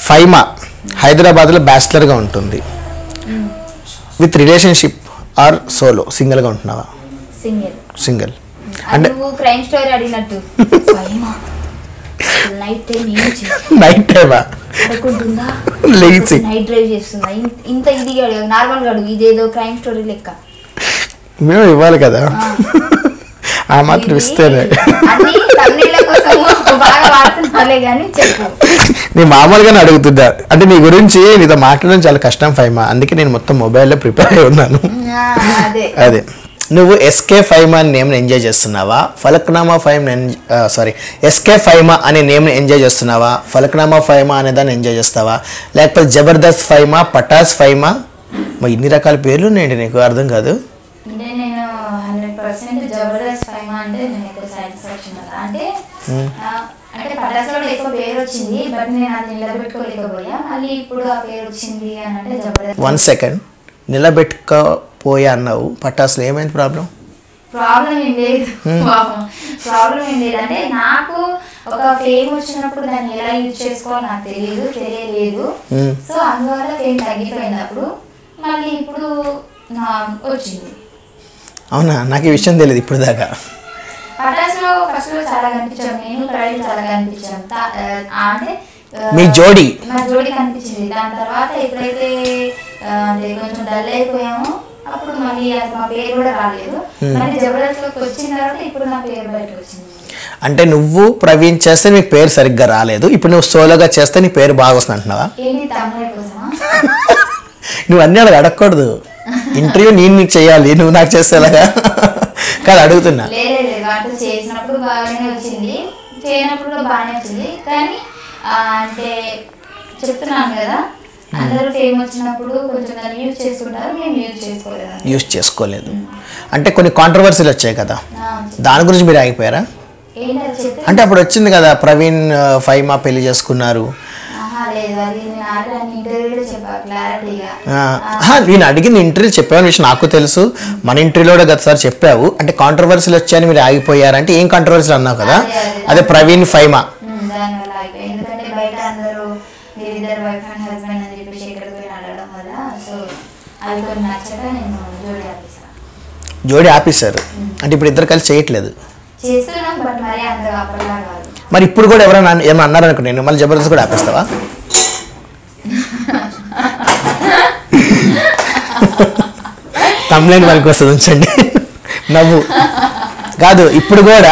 ఫైమా హైదరాబాద్లో బ్యాచిలర్గా ఉంటుంది with relationship are solo సింగిల్గా ఉంటున్నావా సింగిల్ సింగిల్ అంటే అంటే నువ్వు క్రైమ్ స్టోరీ అడిగినట్టు నైట్ టైం ఏం చేస్తా నైట్ టైమా పడుకుంటుందా లేచి నైట్ డ్రైవ్ చేస్తుందా ఇన్- ఇంత ఇదిగా అడుగు నార్మల్ గా అడుగు ఇదేదో క్రైమ్ స్టోరీ లెక్క మేము ఇవ్వాలి కదా ఆ. ఆ మాత్రం ఇది ఇస్తేనే అన్ని thumbnail కోసం బాగా వాడుతున్నాలే కానీ చెప్పు నేను మామూలుగానే అడుగుతుందా అంటే నీ గురించి నీతో మాట్లాడడం చాలా కష్టం ఫైమా అందుకే నేను మొత్తం మొబైల్లో ప్రిపేర్ అయి ఉన్నాను ఆ, అదే అదే నువ్వు ఎస్కే ఫైమా అనే నేమ్ని ఎంజాయ్ చేస్తున్నావా ఫలక్నామా ఫైమ్ సారీ ఎస్కే ఫైమా అనే నేమ్ని ఎంజాయ్ చేస్తున్నావా ఫలక్నామా ఫైమా అనే దాన్ని ఎంజాయ్ చేస్తావా లేకపోతే జబర్దస్త్ ఫైమా పటాస్ ఫైమా మరి ఇన్ని రకాల పేర్లు ఉన్నాయండి నీకు అర్థం కాదు అంటే నేను హండ్రెడ్ పర్సెంట్ జబర్దస్త్ ఫైమా అంటే నేను ఎక్కువ సాటిస్ఫాక్షన్ అంటే ఆ, అంటే పటాసులో ఎక్కువ పేరు వచ్చింది బట్ నేను అది నిలబెట్టుకోలేకపోయా మళ్ళీ ఇప్పుడు ఆ పేరు వచ్చింది అని అంటే జబర్దస్త్ వన్ సెకండ్ నిలబెట్టుకపోయా అన్నావు పటాస్లో ఏమైంది ప్రాబ్లం ప్రాబ్లం ఏం లేదు ప్రాబ్లం ఏం లేదు అంటే నాకు ఒక ఫేమ్ వచ్చినప్పుడు దాన్ని ఎలా యూజ్ చేసుకోవాలో నాకు తెలియదు తెలియలేదు Hmm. సో అందువల్ల ఫేమ్ తగ్గిపోయినప్పుడు మళ్ళీ ఇప్పుడు నా వచ్చింది అవునా నాకు ఈ విషయం తెలియదు ఇప్పుడు దాకా పటాసులో ఫస్ట్ లో చాలా కనిపించాం నేను ప్రవీణ్ చాలా కనిపించాం తా- ఆ, అంటే ఆ, మీ జోడీ మా జోడి కనిపించింది దాని తర్వాత ఎప్పుడైతే ఆ, అంటే కొంచెం డల్ అయిపోయామో అప్పుడు మళ్ళీ అది మా పేరు కూడా రాలేదు మళ్ళీ జబర్దస్త్లోకి వచ్చిన తర్వాత ఇప్పుడు నా పేరు బయటకు వచ్చింది అంటే నువ్వు ప్రవీణ్ చేస్తే నీ పేరు సరిగ్గా రాలేదు ఇప్పుడు నువ్వు సోలోగా చేస్తే నీ పేరు బాగా వస్తుంది అంటున్నావా ఏంటి తమిళ కోసమా నువ్వు అన్నీ అలా అడగకూడదు ఇంటర్వ్యూ నేను నీకు చేయాలి నువ్వు నాకు చేసేలాగా కాదు అడుగుతున్నా లేదు లేదు వంట చేసినప్పుడు బాగానే వచ్చింది చేయనప్పుడు కూడా బాగానే వచ్చింది కానీ ఆ, అంటే చెప్తున్నాను కదా అందరూ ఫేమ్ వచ్చినప్పుడు కొంచెం దాన్ని యూజ్ చేసుకుంటారు మేము యూజ్ చేసుకోలేదు యూస్ చేసుకోలేదు అంటే కొన్ని కాంట్రవర్సీలు వచ్చాయి కదా దాని గురించి మీరు ఆగిపోయారా ఏంటి అది చెప్తే అంటే అప్పుడు వచ్చింది కదా ప్రవీణ్ ఆ, ఫైమా పెళ్లి చేసుకున్నారు ఆహా లేదు అది నేను ఆల్రెడీ ఇంటర్వ్యూలో చెప్పా క్లారిటీగా ఆ, ఆహా, నేను అడిగింది ఇంటర్వ్యూ చెప్పాను విషయం నాకు తెలుసు మన ఇంటర్వ్యూలో కూడా గతసారి చెప్పావు అంటే కాంట్రవర్సీలు వచ్చాయని మీరు ఆగిపోయారంటే ఏం కాంట్రవర్సీలు అన్నావు కదా అదే, అదే. అదే ప్రవీణ్ ఫైమా దానివల్ల అయిపోయింది ఎందుకంటే బయట అందరూ మీరిద్దరు వైఫ్ అండ్ హస్బెండ్ అని చెప్పేసి ఎక్కడికి పోయి అడగడం వల్ల సో అవి కొన్ని నచ్చక నేను జోడి ఆపేసాను జోడి ఆపేశారు అంటే ఇప్పుడు ఇద్దరు కలిసి చేయట్లేదు చేస్తున్నాం బట్ మరీ అంతగా అప్పటిలా కాదు మరి ఇప్పుడు కూడా ఎవరైనా అన్న- ఏమన్నా అన్నారనుకో నేను మళ్ళీ జబర్దస్త్ కూడా ఆపేస్తావా తమ్లైన్ మనకి వస్తుంది ఉంచండి నవ్వు కాదు ఇప్పుడు కూడా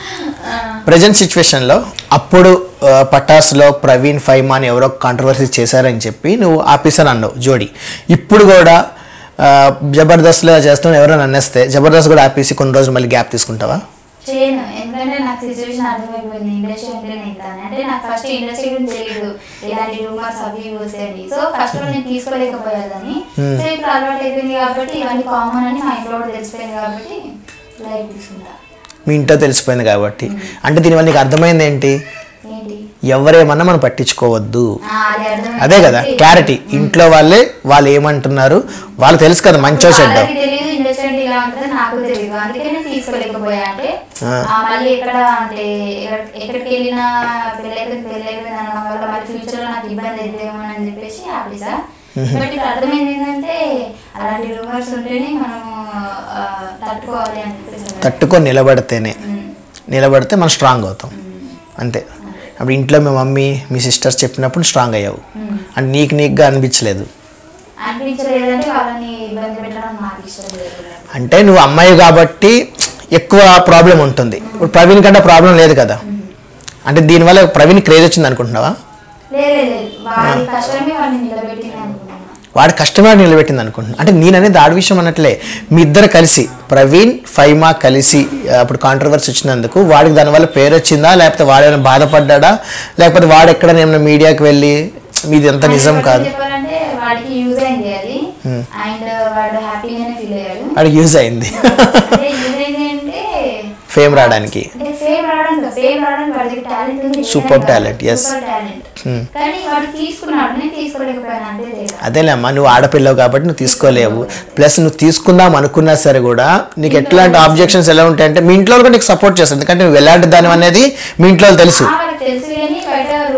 ప్రజెంట్ సిచ్యువేషన్లో అప్పుడు ఆ, పటాస్లో ప్రవీణ్ ఫైమా అని ఎవరో కాంట్రవర్సీ చేశారని చెప్పి నువ్వు ఆపేసాను అన్నావు జోడి ఇప్పుడు కూడా ఆ, జబర్దస్త్లో చేస్తాను ఎవరైనా అన్నేస్తే జబర్దస్త్ కూడా ఆపేసి కొన్ని రోజులు మళ్ళీ గ్యాప్ తీసుకుంటావా చేయను ఎందుకంటే నాకు సిచ్యువేషన్ అర్థమైపోయింది ఇండస్ట్రీ అంటే నేను ఇంతాను అంటే నాకు ఫస్ట్ ఇండస్ట్రీ గురించి తెలియదు ఇలాంటి రూమర్స్ అవి ఇవి వస్తాయని సో ఫస్ట్ నేను తీసుకోలేకపోయేదని సో ఇప్పుడు అలవాటు అయిపోయింది కాబట్టి ఇవన్నీ కామన్ అని మా ఇంట్లో కూడా తెలిసిపోయింది కాబట్టి లైఫ్ తీసుకుంటా మీ ఇంట్లో తెలిసిపోయింది కాబట్టి అంటే దీనివల్ల నీకు అర్థమైంది ఏంటి ఏంటి ఎవరేమన్నా మనం పట్టించుకోవద్దు ఆ, అది అర్థమైంది అదే కదా కాబట్టి క్లారిటీ ఇంట్లో వాళ్ళే వాళ్ళు ఏమంటున్నారు వాళ్ళు తెలుసు కదా మంచో చెడ్డ వాళ్ళకి తెలియదు ఇండస్ట్రీ అంటే ఇలా ఉంటుంది నాకు తెలియదు అందుకనే తీసుకోలేకపోయా అంటే ఆ. ఆ, మళ్ళీ ఎక్కడ అంటే ఎక్కడ- ఎక్కడికి వెళ్ళినా పెళ్ళైపోయింది పెళ్ళైపోయింది అనడం వల్ల మళ్ళీ ఫ్యూచర్ లో నాకు ఇబ్బంది అవుతుందేమో అని చెప్పేసి ఆపేసా బట్ ఇక్కడ అర్థమైంది ఏంటంటే అలాంటి రూమర్స్ ఉంటేనే మనము ఆ, తట్టుకోవాలి అని చెప్పేసి అన్నారు. తట్టుకొని నిలబడితేనే ఉమ్. నిలబడితే మనం స్ట్రాంగ్ అవుతాం అంతే అప్పుడు ఇంట్లో మీ మమ్మీ మీ సిస్టర్స్ చెప్పినప్పుడు స్ట్రాంగ్ అయ్యావు అంటే నీకు నీకుగా అనిపించలేదు అనిపించలేదంటే వాళ్ళని ఇబ్బంది పెట్టడం నాకు ఇష్టం లేదు అంటే నువ్వు అమ్మాయి కాబట్టి ఎక్కువ ప్రాబ్లం ఉంటుంది ఇప్పుడు ప్రవీణ్ కంటే ప్రాబ్లం లేదు కదా అంటే దీనివల్ల ప్రవీణ్ క్రేజ్ వచ్చింది అనుకుంటున్నావా లేదు లేదు, లేదు వాడి కష్టమే వాడిని నిలబెట్టింది అనుకున్నాను వాడు కష్టమే నిలబెట్టింది అనుకుంటున్నా అంటే నేననేది ఆడ విషయం అన్నట్లే మీ ఇద్దరు కలిసి ప్రవీణ్ ఫైమా కలిసి ఆ, అప్పుడు కాంట్రవర్సీ వచ్చినందుకు వాడికి దానివల్ల పేరు వచ్చిందా లేకపోతే వాడేమైనా బాధపడ్డా లేకపోతే వాడు ఎక్కడైనా ఏమైనా మీడియాకి వెళ్ళి మీది ఎంత నిజం అంటే కాదు చెప్పాలంటే వాడికి యూజ్ అయింది అది అండ్ వాడు హ్యాపీగానే ఫీల్ అయ్యాడు వాడికి యూజ్ అయింది అంటే యూజ్ అయింది అంటే ఫేమ్ రావడానికి అంటే ఫేమ్ రావడానికి ఫేమ్ రావడానికి వాడికి టాలెంట్ ఉంది Superb talent, yes. టాలెంట్ కానీ వాడు తీసుకున్నాడు నేను తీసుకోలేకపోయాను అంతే తేడా అదేలే అమ్మా నువ్వు ఆడపిల్లవు కాబట్టి నువ్వు తీసుకోలేవు ప్లస్ నువ్వు తీసుకుందాం అనుకున్నా సరే కూడా నీకు ఎట్లాంటి ఆబ్జెక్షన్స్ ఎలా ఉంటాయంటే మీ ఇంట్లో కూడా నీకు సపోర్ట్ చేస్తారు ఎందుకంటే నువ్వు ఎలాంటి దాని అనేది మీ ఇంట్లో వాళ్ళు తెలుసు ఆ, వాళ్ళకి తెలుసు కానీ బయట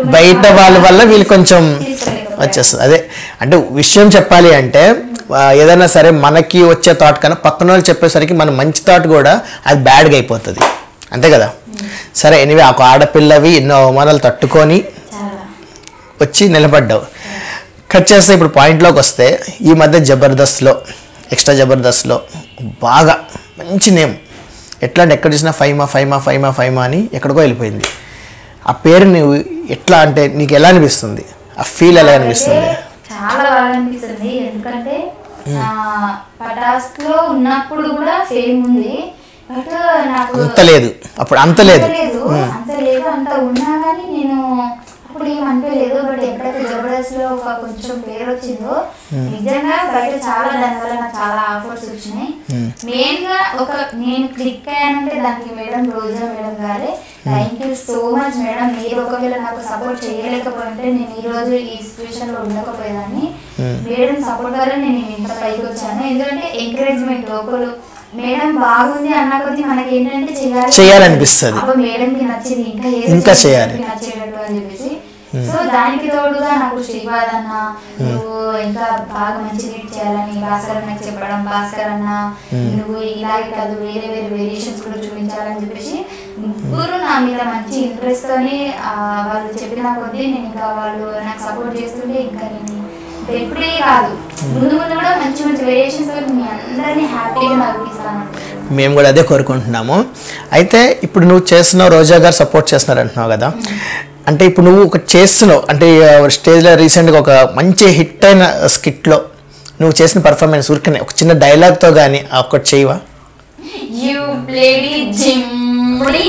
roommate బయట వాళ్ళ వల్ల వీళ్ళు కొంచెం తీసుకోలేకపోయారు. వచ్చేస్తుంది అదే అంటే విషయం చెప్పాలి అంటే ఆ, ఏదైనా సరే మనకి వచ్చే థాట్ కన్నా పక్కన వాళ్ళు చెప్పేసరికి మన మంచి థాట్ కూడా అది బ్యాడ్గా అయిపోతుంది అంతే కదా సరే ఎనివే ఒక ఆడపిల్లవి ఎన్నో అవమానాలు తట్టుకొని చాలా వచ్చి నిలబడ్డావు కట్ చేస్తే ఇప్పుడు పాయింట్లోకి వస్తే ఈ మధ్య జబర్దస్త్లో ఎక్స్ట్రా జబర్దస్త్లో బాగా మంచి నేమ్ ఎట్లా అంటే ఎక్కడ చూసినా ఫైమా ఫైమా ఫైమా ఫైమా అని ఎక్కడికో వెళ్ళిపోయింది ఆ పేరు నువ్వు ఎట్లా అంటే నీకు ఎలా అనిపిస్తుంది ఆ ఫీల్ ఎలా అనిపిస్తుంది నాకైతే చాలా బాగా అనిపిస్తుంది ఎందుకంటే ఆ, పటాస్ లో ఉన్నప్పుడు కూడా ఫేమ్ ఉంది బట్ నాకు అంత లేదు అప్పుడు అంత లేదు అంత లేదు అంత లేదు అంత ఉన్నా కానీ నేను అప్పుడు ఏం అనిపించలేదు బట్ ఎప్పుడైతే జబర్దస్త్ లో ఒక కొంచెం పేరు వచ్చిందో నిజంగా బయట చాలా దానివల్ల నాకు చాలా ఆఫర్స్ వచ్చినాయి మెయిన్ గా ఒక నేను క్లిక్ అయ్యానంటే దానికి మేడం రోజా మేడం గారే thank you so much madam మీరు ఒకవేళ నాకు సపోర్ట్ చేయలేకపోయింటే నేను ఈ రోజు ఈ సిచ్యువేషన్ లో ఉండకపోయేదాన్ని మేడం సపోర్ట్ వల్ల నేను ఇంత పైకి వచ్చాను ఎందుకంటే ఎంకరేజ్మెంట్ ఒకరు మేడం బాగుంది అన్న కొద్దీ మనకి ఏంటంటే చేయాలి చేయాలనిపిస్తది. అబ్బా మేడంకి నచ్చింది ఇంకా ఏదో ఇంకా చేయాలి చేయాలి. మేడంకి నచ్చేటట్టు అని చెప్పేసి సో దానికి తోడుగా నాకు శ్రీపాద్ అన్న నువ్వు ఇంకా బాగా మంచి రీడ్ చేయాలని భాస్కర్ అన్నకి చెప్పడం భాస్కర్ అన్న నువ్వు ఇలాగే కాదు వేరే వేరే వేరియేషన్స్ కూడా చూపించాలని చెప్పేసి ముగ్గురు నా మీద మంచి ఇంట్రెస్ట్ తోని ఆ, వాళ్ళు చెప్పిన కొద్దీ నేను ఇంకా వాళ్ళు నాకు సపోర్ట్ చేస్తుంటే ఇంకా నేను ఇంకా ఇప్పుడే కాదు ముందు ముందు కూడా మంచి మంచి వేరియేషన్స్ మీ అందరినీ హ్యాపీగా నవ్విస్తాను మేము కూడా అదే కోరుకుంటున్నాము అయితే ఇప్పుడు నువ్వు చేస్తున్నావు రోజా గారు సపోర్ట్ చేస్తున్నారు అంటున్నావు కదా అంటే ఇప్పుడు నువ్వు ఒక చేస్తున్నావు అంటే స్టేజ్లో రీసెంట్గా ఒక మంచి హిట్ అయిన స్కిట్లో నువ్వు చేసిన పర్ఫార్మెన్స్ ఊరికనే ఒక చిన్న డైలాగ్తో కానీ ఒకటి చేయవా యూ బ్లేడీ జిమ్డి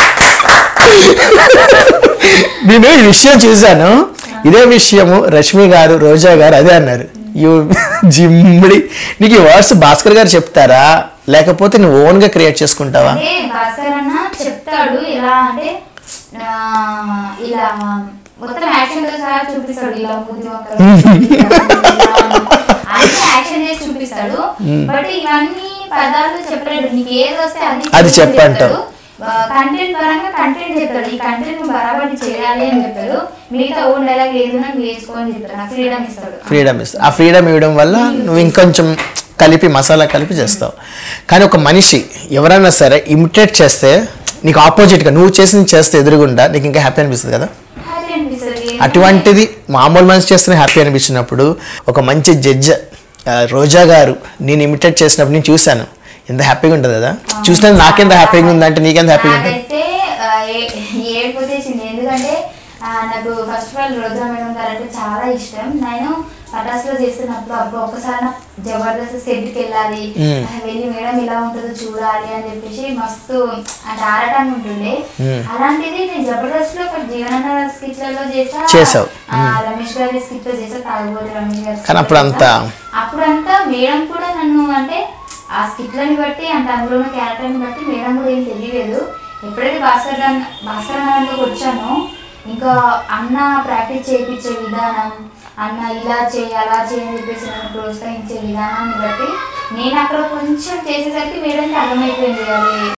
నేను ఈ విషయం చూశాను ఇదే విషయము రష్మి గారు రోజా గారు అదే అన్నారు యూ జిమ్మిడి నీకు ఈ వర్డ్స్ భాస్కర్ గారు చెప్తారా లేకపోతే నువ్వు ఓన్గా క్రియేట్ చేసుకుంటావా అంటే భాస్కర్ అన్న చెప్తాడు ఎలా అంటే ఆ, ఇలా మొత్తం యాక్షన్ తో సహా చూపిస్తాడు ఇలా ముద్దు వంకర, ఇలా అన్ని యాక్షన్ చేసి చూపిస్తాడు బట్ ఇవన్నీ పదాలు చెప్పలేడు నీకు ఏది వస్తే అది అది చెప్పంటావు. కంటెంట్ పరంగా కంటెంట్ చెప్తాడు ఈ కంటెంట్ బరాబరి చేయాలి అని చెప్పాడు మిగతా ఓన్ డైలాగ్ ఏదో నాకు వేసుకో అని చెప్తాడు నాకు ఫ్రీడమ్ ఇస్తాడు ఫ్రీడమ్ ఇస్తా ఆ ఫ్రీడమ్ ఇవ్వడం వల్ల నువ్వు ఇంకొంచెం కలిపి మసాలా కలిపి చేస్తావు కానీ ఒక మనిషి ఎవరైనా సరే ఇమిటేట్ చేస్తే నీకు ఆపోజిట్గా నువ్వు చేసింది చేస్తే ఎదురుగుండా నీకు ఇంకా హ్యాపీ అనిపిస్తుంది కదా హ్యాపీ అనిపిస్తుంది అటువంటిది మామూలు మనిషి చేస్తేనే హ్యాపీ అనిపించినప్పుడు ఒక మంచి జడ్జ్ రోజా గారు నేను ఇమిటేట్ చేసినప్పుడు నేను చూశాను ఎంత హ్యాపీగా ఉంటుంది కదా చూసినది నాకెంత హ్యాపీగా ఉందంటే నీకెంత హ్యాపీగా ఉంటుంది నాకైతే ఆ, ఏ- ఏడుపు వచ్చేసింది ఎందుకంటే ఆ, నాకు first of all Roja madam గారు అంటే చాలా ఇష్టం నేను పటాసులో చేస్తున్నప్పుడు అప్పుడు ఒక్కసారి నా జబర్దస్త్ సెట్కి వెళ్ళాలి మ్మ్. ఆ, వెళ్ళి మేడం ఎలా ఉంటుందో చూడాలి అని చెప్పేసి మస్తు అంటే ఆడటం ఉంటుండే మ్మ్. అలాంటిది నేను జబర్దస్త్ లో ఒక జీవనాన స్కిట్లలో చేసా చేసావు. ఆ, రమేష్ గారి స్కిట్ లో చేసా తాగుబోతు రమేష్ గారి కానీ skit అప్పుడు లో అంతా- చేసా. అప్పుడంతా మేడం కూడా నన్ను అంటే ఆ స్కిట్లని బట్టి అంటే అందులో ఉన్న క్యారెక్టర్ని బట్టి మేడం కూడా ఏం తెలియలేదు ఎప్పుడైతే భాస్కర్ అన్న- భాస్కర్ అన్నలోకి వచ్చానో ఇంకా అన్న ప్రాక్టీస్ చేయించే విధానం అన్న ఇలా చేయి అలా చేయి అని చెప్పేసి నన్ను ప్రోత్సహించే విధానాన్ని బట్టి నేను అక్కడ కొంచెం చేసేసరికి మేడంకి అర్థమైపోయింది అది